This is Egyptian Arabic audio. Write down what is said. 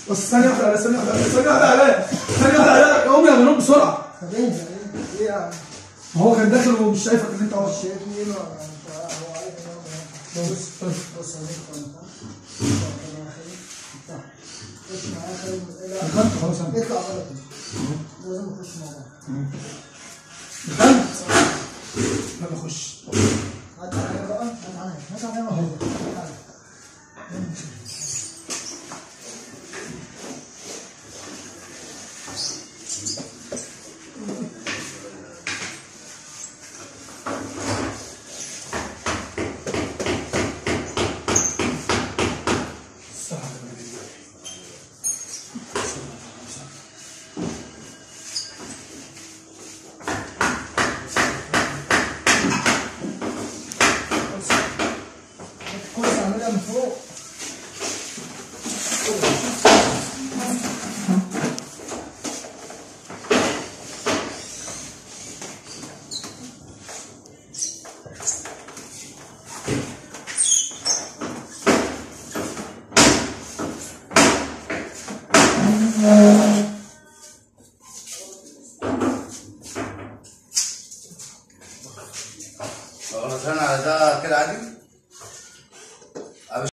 بس ثانيه واحده على ثانيه واحده على ثانيه واحده على ثانيه واحده على قوم يا منوب بسرعه طب انت ايه يعني ما هو كان داخل ومش شايفك ان انت واقف شايفني ايه ما انت هو عارف ان انا بص بص عليك وانت ربنا يخليك افتح خش معايا خلي لا دخلت خلاص انا اطلع غلط لازم نخش مع بعض دخلت يلا خش هات عليا بقى هات عليا هات عليا بقى هات عليا الكرسي اعملها من فوق خلاص انا على ده كده عادي